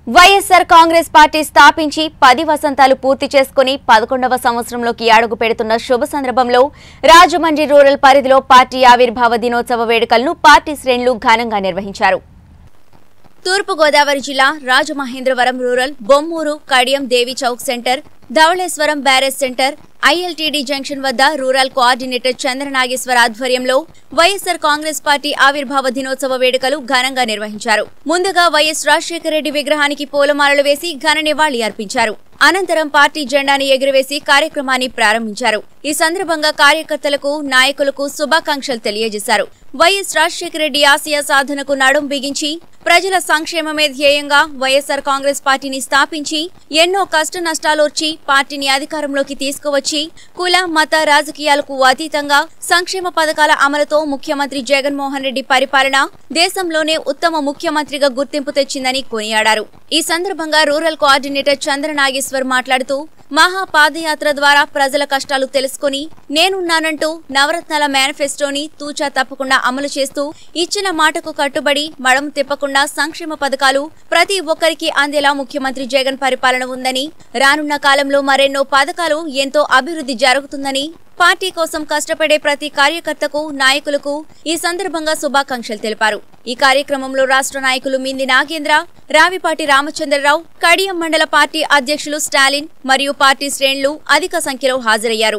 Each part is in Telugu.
వైఎస్సార్ కాంగ్రెస్ పార్టీ స్థాపించి పది వసంతాలు పూర్తి చేసుకుని పదకొండవ సంవత్సరంలోకి అడుగు పెడుతున్న శుభ సందర్భంలో రాజమండ్రి రూరల్ పరిధిలో పార్టీ ఆవిర్భావ దినోత్సవ వేడుకలను పార్టీ శ్రేణులు ఘనంగా నిర్వహించారు తూర్పుగోదావరి జిల్లా Rajamahendravaram rural Bommuru Kadiyam Devi Chowk centre Dhavaleswaram barrage centre ILTD junction వద్ద రూరల్ కోఆర్డినేటర్ చంద్రనాగేశ్వర ఆధ్వర్యంలో వైఎస్సార్ కాంగ్రెస్ పార్టీ ఆవిర్భావ దినోత్సవ వేడుకలు ఘనంగా నిర్వహించారు ముందుగా వైఎస్ రాజశేఖర రెడ్డి విగ్రహానికి పూలమాలలు వేసి ఘన నివాళి అర్పించారు అనంతరం పార్టీ జెండాని ఎగురవేసి కార్యక్రమాన్ని ప్రారంభించారు ఈ సందర్భంగా కార్యకర్తలకు నాయకులకు శుభాకాంక్షలు తెలియజేశారు వైఎస్ రాజశేఖర రెడ్డి ఆశయ సాధనకు నడుం బిగించి ప్రజల సంక్షేమమే ధ్యేయంగా వైఎస్సార్ కాంగ్రెస్ పార్టీని స్థాపించి ఎన్నో కష్ట నష్టాలోర్చి పార్టీని అధికారంలోకి తీసుకువచ్చి కుల మత రాజకీయాలకు అతీతంగా సంక్షేమ పథకాల అమలుతో ముఖ్యమంత్రి జగన్మోహన్ రెడ్డి పరిపాలన దేశంలోనే ఉత్తమ ముఖ్యమంత్రిగా గుర్తింపు తెచ్చిందని కొనియాడారు ఈ సందర్భంగా రూరల్ కోఆర్డినేటర్ చంద్ర నాగేశ్వర్ మాట్లాడుతూ మహా పాదయాత్ర ద్వారా ప్రజల కష్టాలు తెలుసుకుని నేనున్నానంటూ నవరత్నాల మేనిఫెస్టోని తూచా తప్పకుండా అమలు చేస్తూ ఇచ్చిన మాటకు కట్టుబడి మడమ తిప్పకుండా సంక్షేమ పథకాలు ప్రతి ఒక్కరికి అందేలా ముఖ్యమంత్రి జగన్ పరిపాలన ఉందని రానున్న కాలంలో మరెన్నో పథకాలు ఎంతో అభివృద్ధి జరుగుతుందని పార్టీ కోసం కష్టపడే ప్రతి కార్యకర్తకు నాయకులకు ఈ సందర్భంగా శుభాకాంక్షలు తెలిపారు ఈ కార్యక్రమంలో రాష్ట్ర నాయకులు మింది నాగేంద్ర రావిపాటి రామచంద్రరావు కడియం మండల పార్టీ అధ్యక్షులు స్టాలిన్ మరియు పార్టీ శ్రేణులు అధిక సంఖ్యలో హాజరయ్యారు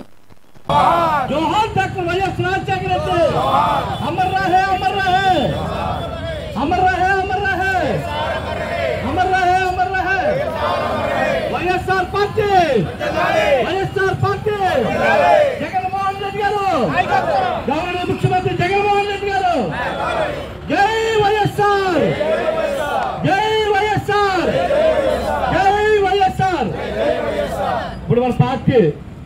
जोहार डॉक्टर वैएस राजशेखर रेड्डी अमर रहे अमर रहे अमर रहे अमर रहे अमर रहे अमर रहे వైఎస్ఆర్ పార్టీ వైఎస్ఆర్ పార్టీ జగన్మోహన్ రెడ్డి గారు గవర్నర్ ముఖ్యమంత్రి జగన్మోహన్ రెడ్డి గారు జై వైఎస్ఆర్ జై వైఎస్ఆర్ జై వైఎస్ఆర్ ఇప్పుడు మన party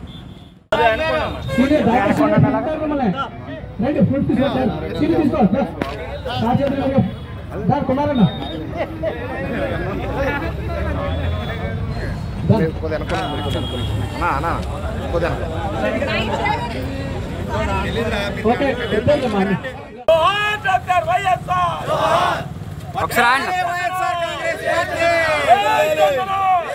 senior doctor senior doctor మిమ్మల్ని రండి ఫుడ్ తీసుకోండి సీనియర్ తీసుకో రాజేంద్ర గారు కుమారన్న ఓకే ఇద్దరు మా డాక్టర్ వైఎస్ఆర్ ఒకసారి జై జగన్